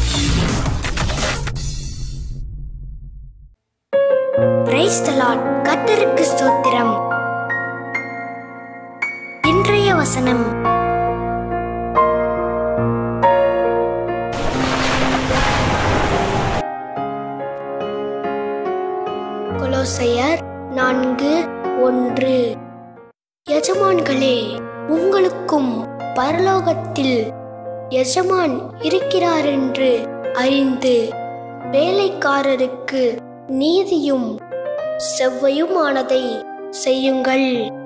praise the Lord கர்த்தருக்கு ஸ்தோத்திரம் இன்றைய வசனம் கொலோசையர் நான்கு ஒன்று எஜமான்களே உங்களுக்கும் பரலோகத்தில் எஜமான் இருக்கிறாரென்று அறிந்து வேலைக்காரருக்கு நீதியும் செவ்வையுமானதை செய்யுங்கள்